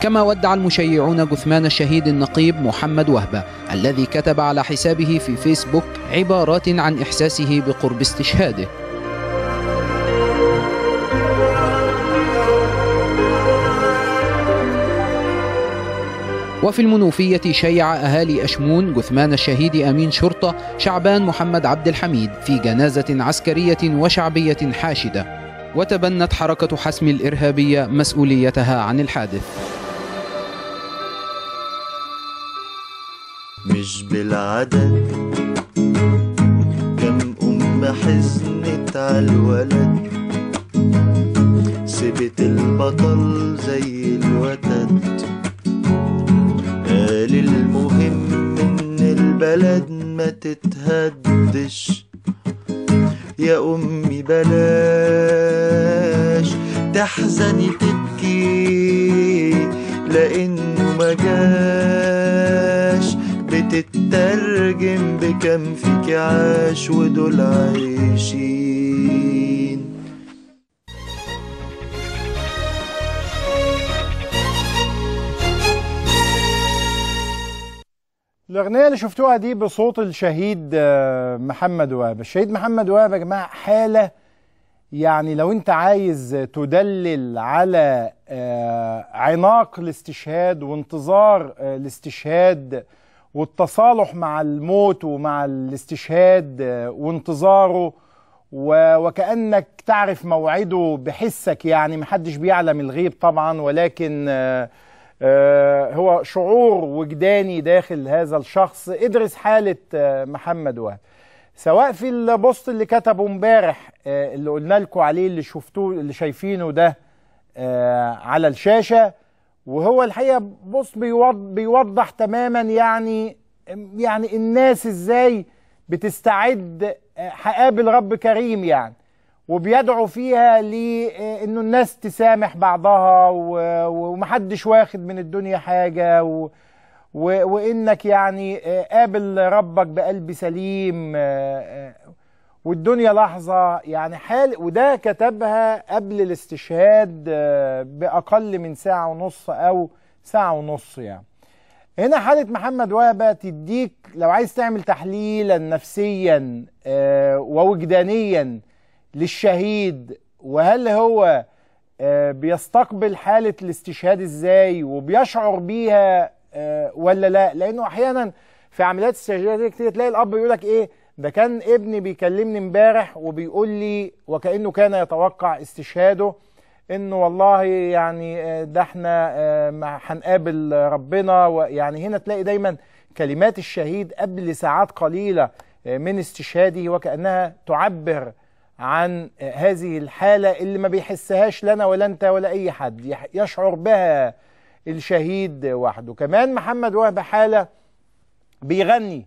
كما ودع المشيعون جثمان الشهيد النقيب محمد وهبة الذي كتب على حسابه في فيسبوك عبارات عن إحساسه بقرب استشهاده وفي المنوفية شيع أهالي أشمون جثمان الشهيد أمين شرطة شعبان محمد عبد الحميد في جنازة عسكرية وشعبية حاشدة وتبنت حركة حسم الإرهابية مسؤوليتها عن الحادث مش بالعدد كم أم حزنت عالولد سبت البطل زي الوتد قال المهم إن البلد ما تتهدش يا أمي بلاش تحزني تبكي لأنه ما جاش بتترجم بكم فيك عاش ودول عايشين الأغنية اللي شفتوها دي بصوت الشهيد آه، محمد وهب الشهيد محمد وهب يا جماعة حالة يعني لو انت عايز تدلل على آه، عناق الاستشهاد وانتظار آه، الاستشهاد والتصالح مع الموت ومع الاستشهاد آه، وانتظاره و- وكأنك تعرف موعده بحسك يعني محدش بيعلم الغيب طبعا ولكن آه، آه، هو شعور وجداني داخل هذا الشخص ادرس حالة آه، محمد وهب سواء في البوست اللي كتبه امبارح آه، اللي قلنا لكم عليه اللي شفتوه اللي شايفينه ده آه، على الشاشة وهو الحقيقة بص بيوض بيوضح تماما يعني يعني الناس ازاي بتستعد آه، هقابل رب كريم يعني وبيدعو فيها لانه الناس تسامح بعضها و- ومحدش واخد من الدنيا حاجة و و- وانك يعني آه، قابل ربك بقلب سليم آه، آه، والدنيا لحظة يعني حال وده كتبها قبل الاستشهاد آه، بأقل من ساعة ونص أو ساعة ونص يعني هنا حالة محمد وهبة تديك لو عايز تعمل تحليلا نفسيا آه، ووجدانيا للشهيد وهل هو آه، بيستقبل حالة الاستشهاد ازاي وبيشعر بيها آه، ولا لا لانه احيانا في عمليات استشهادية كتير تلاقي الاب بيقول لك ايه ده كان ابني بيكلمني امبارح وبيقول لي وكانه كان يتوقع استشهاده انه والله يعني آه، ده احنا آه، ما هنقابل ربنا ويعني هنا تلاقي دايما كلمات الشهيد قبل ساعات قليله آه، من استشهاده وكانها تعبر عن آه، هذه الحاله اللي ما بيحسهاش لنا ولا انت ولا اي حد يح- يشعر بها الشهيد وحده كمان محمد وهب حاله بيغني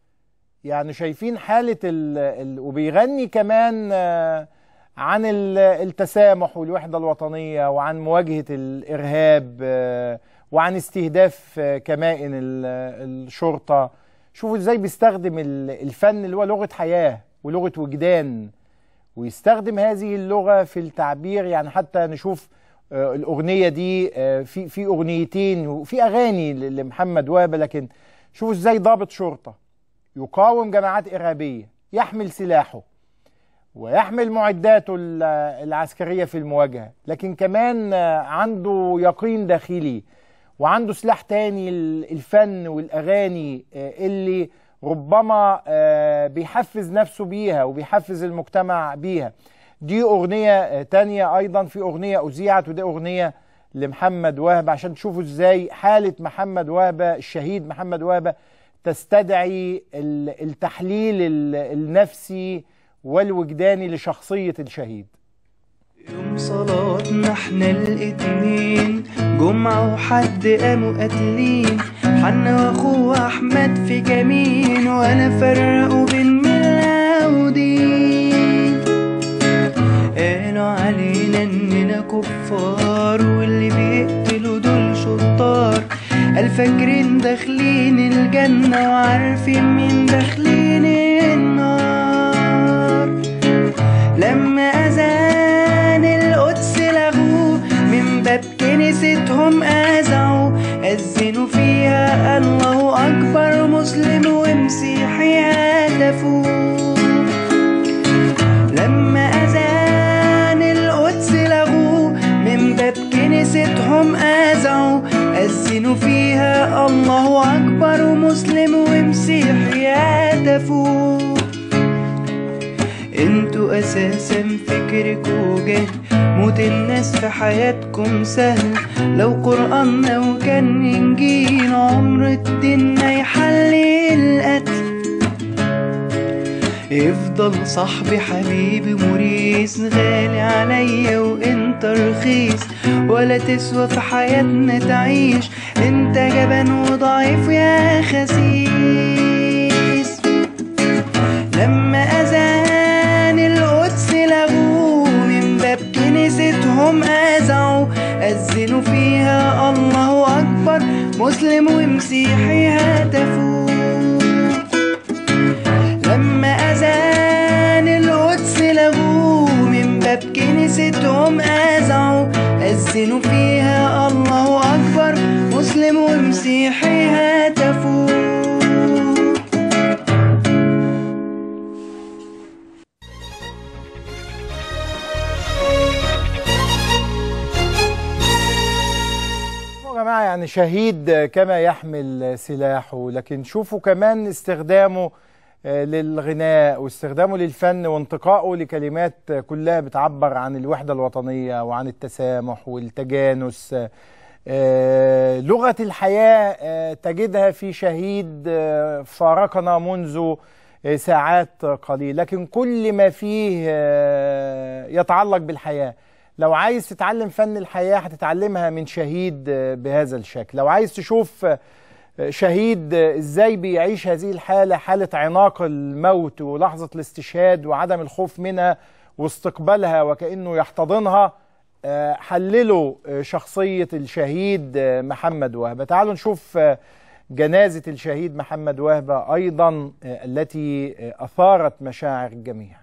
يعني شايفين حالة ال... ال... وبيغني كمان آه، عن ال- التسامح والوحدة الوطنية وعن مواجهة الإرهاب آه، وعن استهداف آه، كمائن ال- الشرطة شوفوا ازاي بيستخدم ال- الفن اللي هو لغة حياة ولغة وجدان ويستخدم هذه اللغة في التعبير يعني حتى نشوف آه، الأغنية دي آه، في في أغنيتين وفي أغاني ل- لمحمد وهبة لكن شوفوا ازاي ضابط شرطة يقاوم جماعات إرهابية يحمل سلاحه ويحمل معداته ال- العسكرية في المواجهة لكن كمان آه، عنده يقين داخلي وعنده سلاح تاني ال- الفن والأغاني آه، اللي ربما آه، بيحفز نفسه بيها وبيحفز المجتمع بيها دي أغنية آه، تانية أيضا في أغنية أذيعت ودي أغنية لمحمد وهب عشان تشوفوا ازاي حالة محمد وهبة الشهيد محمد وهبة تستدعي ال- التحليل ال- النفسي والوجداني لشخصية الشهيد يوم صلاتنا احنا الاتنين جمعة وحد قاموا قاتلين حنا واخوه احمد في كمين ولا فرقوا بين ملة ودين قالوا علينا اننا كفار واللي بيقتلوا دول شطار قال فاكرين داخلين الجنة وعارفين مين داخلين النار لما أذان القدس لغوه من باب كنيستهم أذعوا الله أكبر ومسلم ومسيحي هتفوق انتوا اساسا فكركوا جهل موت الناس في حياتكم سهل لو قرآننا وكان انجيل عمر الدين ما يحلي القتل يفضل صاحبي حبيبي مريس غالي عليا وانت رخيص ولا تسوى في حياتنا تعيش انت جبان وضعيف يا خسيس لما اذان القدس لغوه من باب كنيستهم اذعوا اذنوا فيها الله اكبر مسلم ومسيحي هتفوق لما أذان القدس لغوه من باب كنيستهم أذعوا أذنوا فيها الله أكبر مسلم ومسيحي هتفوق يا جماعة يعني شهيد كما يحمل سلاحه لكن شوفوا كمان استخدامه آه، للغناء واستخدامه للفن وانتقائه لكلمات كلها بتعبر عن الوحدة الوطنية وعن التسامح والتجانس آه، لغة الحياة آه، تجدها في شهيد آه، فارقنا منذ آه، ساعات قليلة لكن كل ما فيه آه، يتعلق بالحياة لو عايز تتعلم فن الحياة هتتعلمها من شهيد آه، بهذا الشكل لو عايز تشوف آه، شهيد آه، ازاي بيعيش هذه الحالة حالة عناق الموت ولحظة الاستشهاد وعدم الخوف منها واستقبالها وكأنه يحتضنها آه، حللوا آه، شخصية الشهيد آه، محمد وهبة تعالوا نشوف آه، جنازة الشهيد محمد وهبة أيضا آه، التي آه، أثارت مشاعر الجميع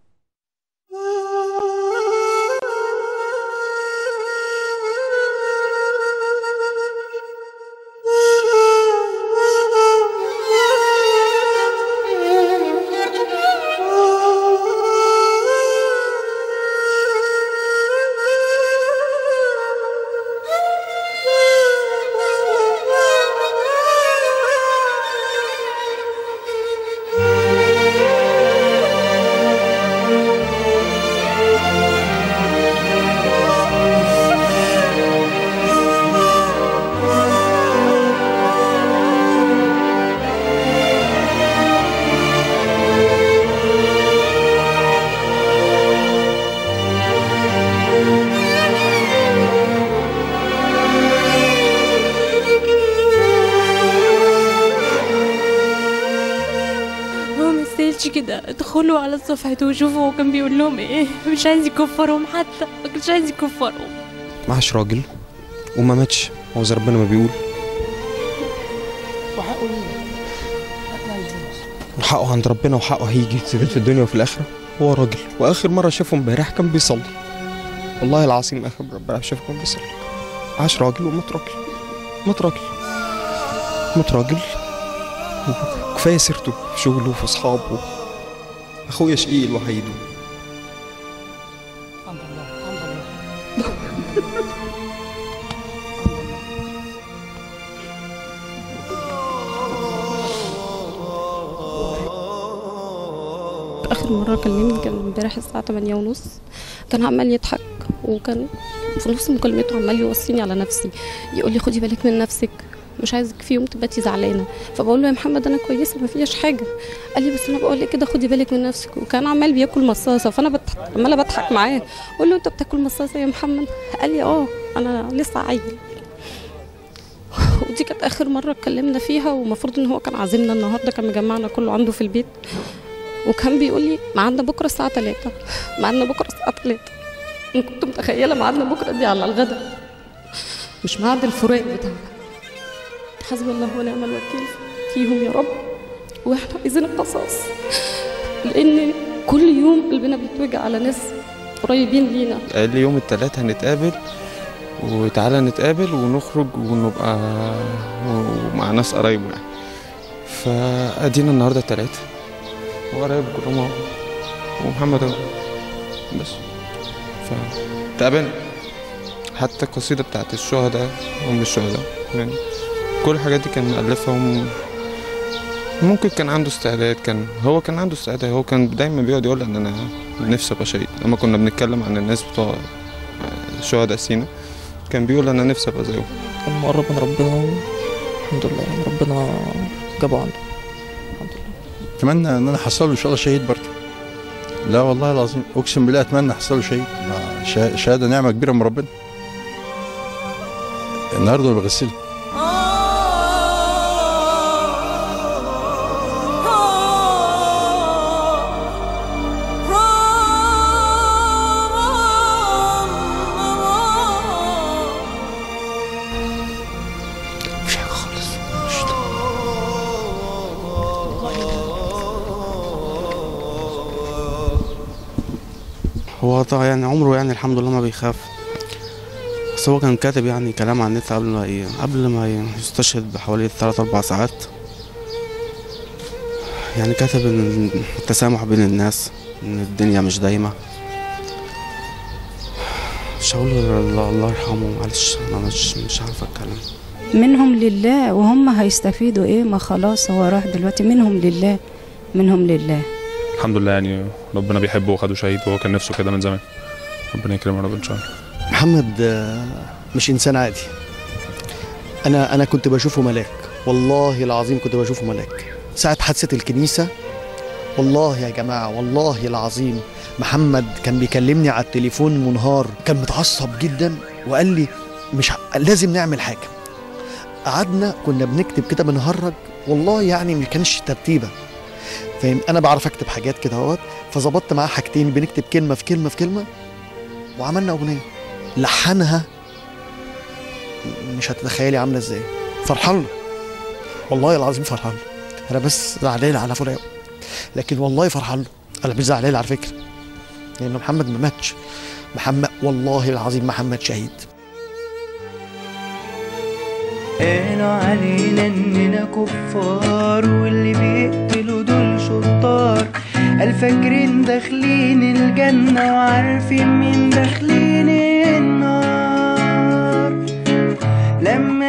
هو ما يستاهلش كده ادخلوا على صفحته وشوفوا هو كان بيقول لهم ايه مش عايز يكفرهم حتى ما كانش عايز يكفرهم معاش راجل وما ماتش هو زي ربنا ما بيقول وحقه عند ربنا وحقه هيجي يتسجل في الدنيا وفي الآخرة هو راجل وآخر مرة شافه امبارح كان بيصلي والله العظيم آخر مرة شافه كان بيصلي عاش راجل ومات راجل مات راجل مات راجل وكفاية سيرته في شغله وفي أصحابه أخويا شقيق الوحيد اخر مره كلمني كان امبارح الساعه 8 ونص كان عمال يضحك وكان في نص مكالمته عمال يوصيني على نفسي يقول لي خدي بالك من نفسك مش عايزك في يوم تباتي زعلانه فبقول له يا محمد انا كويسه ما فيهاش حاجه قال لي بس انا بقول لك كده خدي بالك من نفسك وكان عمال بياكل مصاصه فانا بضحك عماله بضحك معاه اقول له انت بتاكل مصاصه يا محمد قال لي اه انا لسه عيل ودي كانت اخر مره اتكلمنا فيها ومفروض ان هو كان عازمنا النهارده كان مجمعنا كله عنده في البيت وكان بيقول لي ميعادنا بكره الساعه 3 ميعادنا بكره الساعه 3 انا كنت متخيله ميعادنا بكره دي على الغدا مش ميعاد الفراق بتاعنا حسبي الله ونعم الوكيل فيهم يا رب واحنا عايزين القصاص لان كل يوم قلبنا بيتوجع على ناس قريبين لينا قال لي يوم التلات هنتقابل وتعالى نتقابل ونخرج ونبقى مع ناس قرايبه يعني فادينا النهارده التلاتة وقرايب كلهم اهو ومحمد اهو بس فتقابلنا حتى القصيدة بتاعت الشهداء هم الشهداء يعني كل الحاجات دي كان مألفها وم... ممكن كان عنده استعداد كان هو كان عنده استعداد هو كان دايما بيقعد يقول ان انا نفسي ابقى شهيد لما كنا بنتكلم عن الناس بتوع شهداء سينا كان بيقول انا نفسي ابقى زيهم كان مقرب من ربنا والحمد لله يعني ربنا جابه عنده الحمد لله اتمنى ان انا احصله ان شاء الله شهيد برضه لا والله العظيم اقسم بالله اتمنى احصله شهيد مع شا- شهاده نعمه كبيره من ربنا النهارده انا بغسله مش حاجه خالص هو طبعا يعني عمره يعني الحمد لله ما بيخاف بس هو كان كاتب يعني كلام على النت قبل ما ي... قبل ما يستشهد بحوالي ثلاث أربع ساعات يعني كاتب إن التسامح بين الناس إن الدنيا مش دايمة مش هقول غير الله, الله يرحمه معلش أنا مش مش عارف أتكلم منهم لله وهم هيستفيدوا ايه ما خلاص هو راح دلوقتي منهم لله منهم لله الحمد لله يعني ربنا بيحبه وخده شهيد وهو كان نفسه كده من زمان ربنا يكرمه يا رب ان شاء الله محمد آه، مش انسان عادي انا انا كنت بشوفه ملاك والله العظيم كنت بشوفه ملاك ساعه حادثه الكنيسه والله يا جماعه والله العظيم محمد كان بيكلمني على التليفون منهار كان متعصب جدا وقال لي مش ع- لازم نعمل حاجه قعدنا كنا بنكتب كده بنهرج والله يعني ما كانش ترتيبه فاهم انا بعرف اكتب حاجات كده اهوت فظبطت معاه حاجتين بنكتب كلمه في كلمه في كلمه وعملنا اغنيه لحنها مش هتتخيلي عامله ازاي فرحان له والله العظيم فرحان له انا بس زعلان على فراقه لكن والله فرحان له انا مش زعلان على فكره لان محمد ما ماتش محمد والله العظيم محمد شهيد قالوا علينا اننا كفار واللي بيقتلوا دول شطار الفاكرين داخلين الجنة وعارفين مين داخلين النار لما